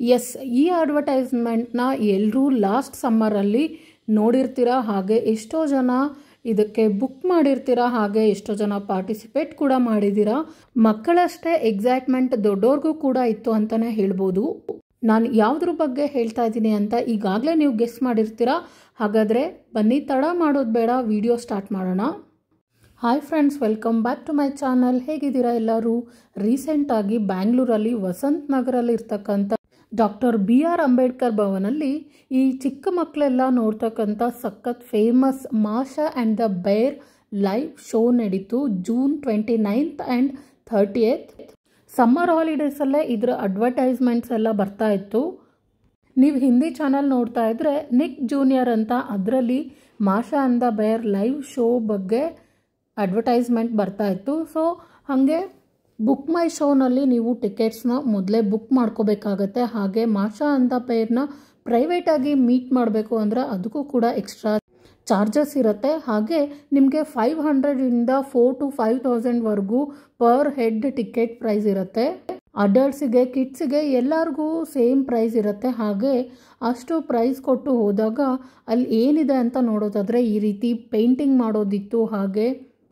S ಈ ಅಡ್ವರ್ಟೈಸ್ಮೆಂಟ್ನ ಎಲ್ಲರೂ last ಸಮ್ಮರಲ್ಲಿ ನೋಡಿರ್ತೀರ ಹಾಗೆ ಎಷ್ಟೋ ಜನ ಇದಕ್ಕೆ ಬುಕ್ ಮಾಡಿರ್ತೀರ ಹಾಗೆ ಎಷ್ಟೋ ಜನ ಪಾರ್ಟಿಸಿಪೇಟ್ ಕೂಡ ಮಾಡಿದ್ದೀರಾ ಮಕ್ಕಳಷ್ಟೇ ಎಕ್ಸೈಟ್ಮೆಂಟ್ ದೊಡ್ಡವ್ರಿಗೂ ಕೂಡ ಇತ್ತು ಅಂತಲೇ ಹೇಳ್ಬೋದು ನಾನು ಯಾವುದ್ರ ಬಗ್ಗೆ ಹೇಳ್ತಾ ಇದ್ದೀನಿ ಅಂತ ಈಗಾಗಲೇ ನೀವು ಗೆಸ್ ಮಾಡಿರ್ತೀರಾ ಹಾಗಾದರೆ ಬನ್ನಿ ತಡ ಮಾಡೋದು ಬೇಡ ವಿಡಿಯೋ ಸ್ಟಾರ್ಟ್ ಮಾಡೋಣ hi friends welcome back to my channel ಹೇಗಿದ್ದೀರಾ ಎಲ್ಲರೂ ರೀಸೆಂಟಾಗಿ ಬ್ಯಾಂಗ್ಳೂರಲ್ಲಿ ವಸಂತ್ ನಗರಲ್ಲಿ ಇರ್ತಕ್ಕಂಥ ಡಾಕ್ಟರ್ ಬಿ ಆರ್ ಅಂಬೇಡ್ಕರ್ ಭವನಲ್ಲಿ ಈ ಚಿಕ್ಕ ಮಕ್ಕಳೆಲ್ಲ ನೋಡ್ತಕ್ಕಂಥ ಸಖತ್ famous Masha and the bear live show ನಡೀತು June twenty ninth and thirtieth summer ಹಾಲಿಡೇಸಲ್ಲೇ ಇದರ ಅಡ್ವರ್ಟೈಸ್ಮೆಂಟ್ಸ್ ಎಲ್ಲ ಬರ್ತಾ ಇತ್ತು ನೀವು ಹಿಂದಿ ಚಾನಲ್ ನೋಡ್ತಾ ಇದ್ರೆ ನಿಕ್ ಜೂನಿಯರ್ ಅಂತ ಅದರಲ್ಲಿ Masha and the bear live show ಬಗ್ಗೆ ಅಡ್ವರ್ಟೈಸ್ಮೆಂಟ್ ಬರ್ತಾ ಇತ್ತು ಸೊ ಹಾಗೆ ಬುಕ್ ಮೈ ಶೋನಲ್ಲಿ ನೀವು ಟಿಕೆಟ್ಸ್ನ ಮೊದಲೇ ಬುಕ್ ಮಾಡ್ಕೋಬೇಕಾಗತ್ತೆ ಹಾಗೆ ಮಾಷಾ ಅಂತ ಪೇರ್ನ ಪ್ರೈವೇಟಾಗಿ ಮೀಟ್ ಮಾಡಬೇಕು ಅಂದರೆ ಅದಕ್ಕೂ ಕೂಡ ಎಕ್ಸ್ಟ್ರಾ ಚಾರ್ಜಸ್ ಇರುತ್ತೆ ಹಾಗೆ ನಿಮಗೆ ಫೈವ್ ಹಂಡ್ರೆಡಿಂದ ಫೋರ್ ಟು ಫೈವ್ ತೌಸಂಡ್ವರೆಗೂ ಪರ್ ಹೆಡ್ ಟಿಕೆಟ್ ಪ್ರೈಸ್ ಇರುತ್ತೆ ಅಡಲ್ಟ್ಸಿಗೆ ಕಿಡ್ಸಿಗೆ ಎಲ್ಲರಿಗೂ ಸೇಮ್ ಪ್ರೈಸ್ ಇರುತ್ತೆ ಹಾಗೆ ಅಷ್ಟು ಪ್ರೈಸ್ ಕೊಟ್ಟು ಹೋದಾಗ ಅಲ್ಲಿ ಏನಿದೆ ಅಂತ ನೋಡೋದಾದರೆ ಈ ರೀತಿ ಪೇಂಟಿಂಗ್ ಮಾಡೋದಿತ್ತು ಹಾಗೆ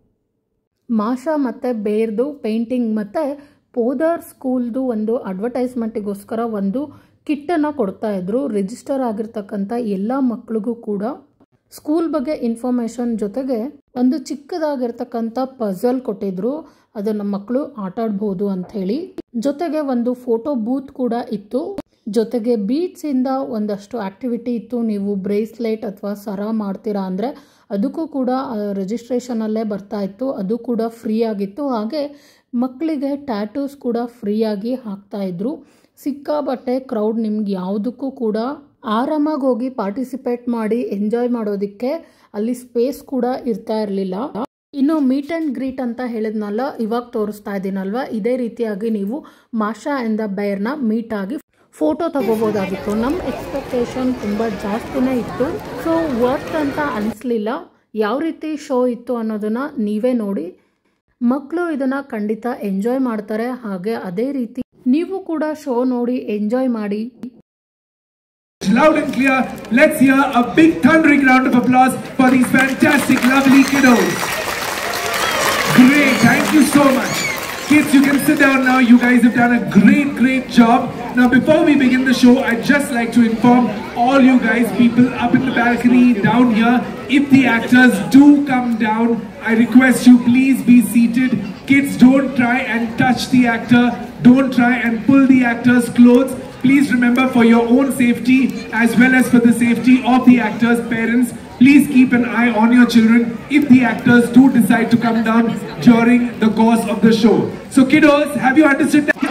ಮಾಷಾ ಮತ್ತು ಬೇರ್ದು ಪೇಂಟಿಂಗ್ ಮತ್ತು ಪೋದರ್ ಸ್ಕೂಲ್ದು ಒಂದು ಅಡ್ವರ್ಟೈಸ್ಮೆಂಟಿಗೋಸ್ಕರ ಒಂದು ಕಿಟ್ಟನ್ನು ಕೊಡ್ತಾ ಇದ್ರು ರಿಜಿಸ್ಟರ್ ಆಗಿರ್ತಕ್ಕಂಥ ಎಲ್ಲ ಮಕ್ಕಳಿಗೂ ಕೂಡ ಸ್ಕೂಲ್ ಬಗ್ಗೆ ಇನ್ಫಾರ್ಮೇಷನ್ ಜೊತೆಗೆ ಒಂದು ಚಿಕ್ಕದಾಗಿರ್ತಕ್ಕಂಥ ಪಝಲ್ ಕೊಟ್ಟಿದ್ರು ಅದನ್ನು ಮಕ್ಕಳು ಆಟ ಆಡ್ಬೋದು ಅಂಥೇಳಿ ಜೊತೆಗೆ ಒಂದು ಫೋಟೋ ಬೂತ್ ಕೂಡ ಇತ್ತು ಜೊತೆಗೆ ಬೀಟ್ಸ್ ಇಂದ ಒಂದಷ್ಟು ಆಕ್ಟಿವಿಟಿ ಇತ್ತು ನೀವು ಬ್ರೇಸ್ಲೆಟ್ ಅಥವಾ ಸರ ಮಾಡ್ತೀರಾ ಅಂದರೆ ಅದಕ್ಕೂ ಕೂಡ ರಿಜಿಸ್ಟ್ರೇಷನಲ್ಲೇ ಬರ್ತಾ ಇತ್ತು ಅದು ಕೂಡ ಫ್ರೀ ಆಗಿತ್ತು ಹಾಗೆ ಮಕ್ಕಳಿಗೆ ಟ್ಯಾಟೂಸ್ ಕೂಡ ಫ್ರೀಯಾಗಿ ಹಾಕ್ತಾ ಇದ್ರು ಸಿಕ್ಕಾಬಟ್ಟೆ ಕ್ರೌಡ್ ನಿಮ್ಗೆ ಯಾವುದಕ್ಕೂ ಕೂಡ ಆರಾಮಾಗಿ ಹೋಗಿ ಪಾರ್ಟಿಸಿಪೇಟ್ ಮಾಡಿ ಎಂಜಾಯ್ ಮಾಡೋದಕ್ಕೆ ಅಲ್ಲಿ ಸ್ಪೇಸ್ ಕೂಡ ಇರ್ತಾ ಇರಲಿಲ್ಲ ಇನ್ನು ಮೀಟ್ ಆ್ಯಂಡ್ ಗ್ರೀಟ್ ಅಂತ ಹೇಳಿದ್ನಲ್ಲ ಇವಾಗ ತೋರಿಸ್ತಾ ಇದ್ದೀನಲ್ವ ಇದೇ ರೀತಿಯಾಗಿ ನೀವು ಮಾಷಾ ಆ್ಯಂಡ್ ದ ಬೇರ್ನ ಮೀಟ್ ಆಗಿ ಫೋಟೋ ತಗೋಬೋದಾಗಿತ್ತು ನಮ್ಮ ಎಕ್ಸ್ಪೆಕ್ಟೇಷನ್ ತುಂಬ ಜಾಸ್ತಿನೇ ಇತ್ತು ಸೊ ವರ್ತ್ ಅಂತ ಅನಿಸ್ಲಿಲ್ಲ ಯಾವ ರೀತಿ ಶೋ ಇತ್ತು ಅನ್ನೋದನ್ನ ನೀವೇ ನೋಡಿ ಮಕ್ಕಳು ಇದನ್ನ ಖಂಡಿತ ಎಂಜಾಯ್ ಮಾಡ್ತಾರೆ ಹಾಗೆ ಅದೇ ರೀತಿ ನೀವು ಕೂಡ ಶೋ ನೋಡಿ ಎಂಜಾಯ್ ಮಾಡಿ Loud and clear, let's hear a big thundering round of applause for these fantastic, lovely kiddos. Great, thank you so much. Kids, you can sit down now. You guys have done a great, great job. Now, before we begin the show, I'd just like to inform all you guys, people up in the balcony, down here, if the actors do come down, I request you please be seated. Kids, don't try and touch the actor. Don't try and pull the actor's clothes. Please remember for your own safety as well as for the safety of the actors' parents, please keep an eye on your children if the actors do decide to come down during the course of the show. So kiddos, have you understood that?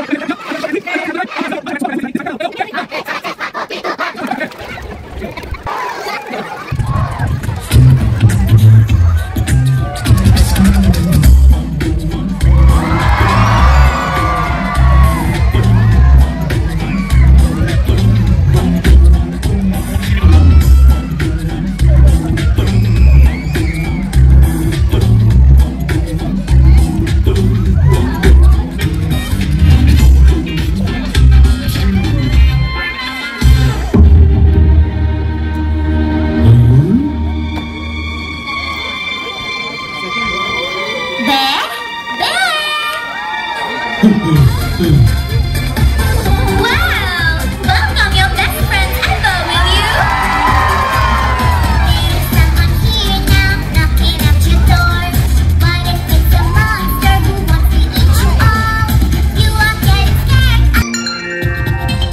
Bear? Bear! wow! Welcome your best friends ever, will you? There's someone here now, knocking at your door. What if it's a monster who wants to eat you all? You are getting scared.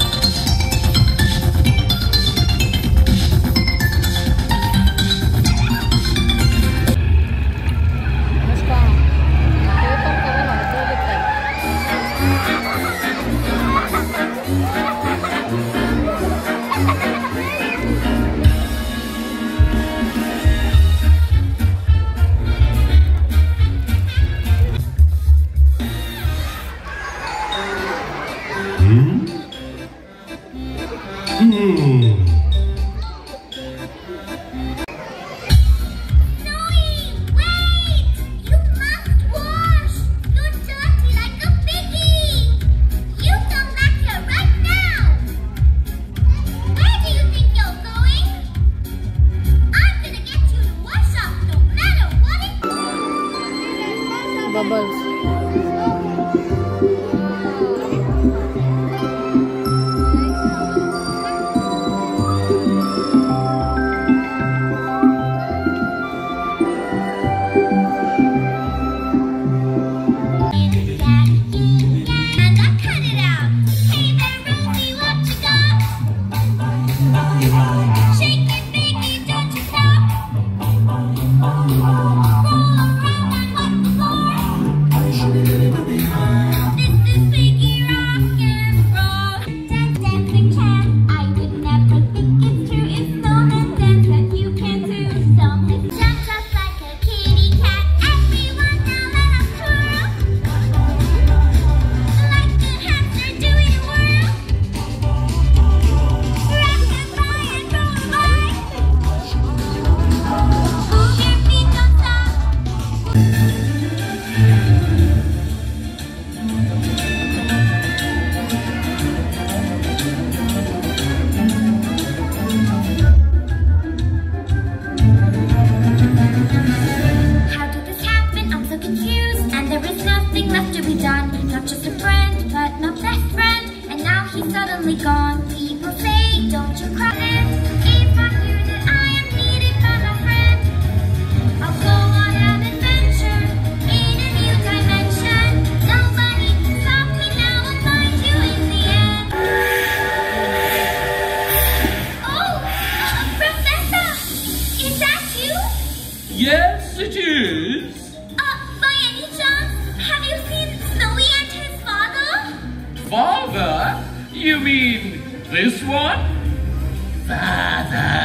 Zoe, wait! You must wash! You're dirty like a piggy! You come back here right now! Don't you cry. If I hear that I am needed by my friend, I'll go on an adventure in a new dimension. Nobody can stop me now. I'll find you in the end. Oh, uh, Professor, is that you? Yes, it is. Uh, by any chance, have you seen Snowy and his father? Father? You mean this one? Father.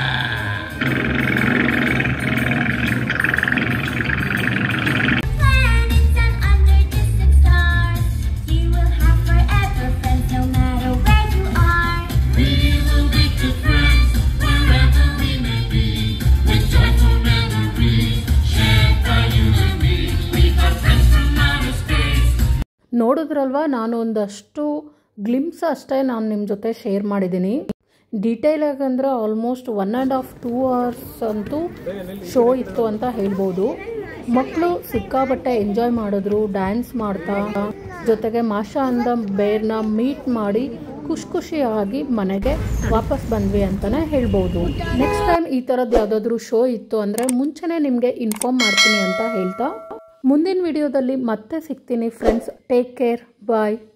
Planets and under distant stars, you will have forever friends no matter where you are. We will be good friends wherever we may be, with joyful memories shared by you and me. We've got friends from outer space. ನೋಡಿದ್ರಲ್ವಾ ನಾನು ಒಂದಷ್ಟು glimpse ಅಷ್ಟೇ ನಾನು ನಿಮ್ಮ ಜೊತೆ share ಮಾಡಿದ್ದೀನಿ detail ಆಗಂದ್ರೆ almost one and half two hours ಅಂತೂ ಶೋ ಇತ್ತು ಅಂತ ಹೇಳ್ಬೋದು ಮಕ್ಕಳು ಸಿಕ್ಕಾಬಟ್ಟೆ ಎಂಜಾಯ್ ಮಾಡಿದ್ರು ಡ್ಯಾನ್ಸ್ ಮಾಡ್ತಾ ಜೊತೆಗೆ ಮಾಷಾ ಅಂದ ಬೇರ್ನ ಮೀಟ್ ಮಾಡಿ ಖುಷಿ ಖುಷಿಯಾಗಿ ಮನೆಗೆ ವಾಪಸ್ ಬಂದ್ವಿ ಅಂತಲೇ ಹೇಳ್ಬೋದು ನೆಕ್ಸ್ಟ್ ಟೈಮ್ ಈ ಥರದ್ದು ಯಾವುದಾದ್ರೂ ಶೋ ಇತ್ತು ಅಂದರೆ ಮುಂಚೆನೇ ನಿಮಗೆ ಇನ್ಫಾರ್ಮ್ ಮಾಡ್ತೀನಿ ಅಂತ ಹೇಳ್ತಾ ಮುಂದಿನ ವಿಡಿಯೋದಲ್ಲಿ ಮತ್ತೆ ಸಿಗ್ತೀನಿ ಫ್ರೆಂಡ್ಸ್ ಟೇಕ್ ಕೇರ್ ಬಾಯ್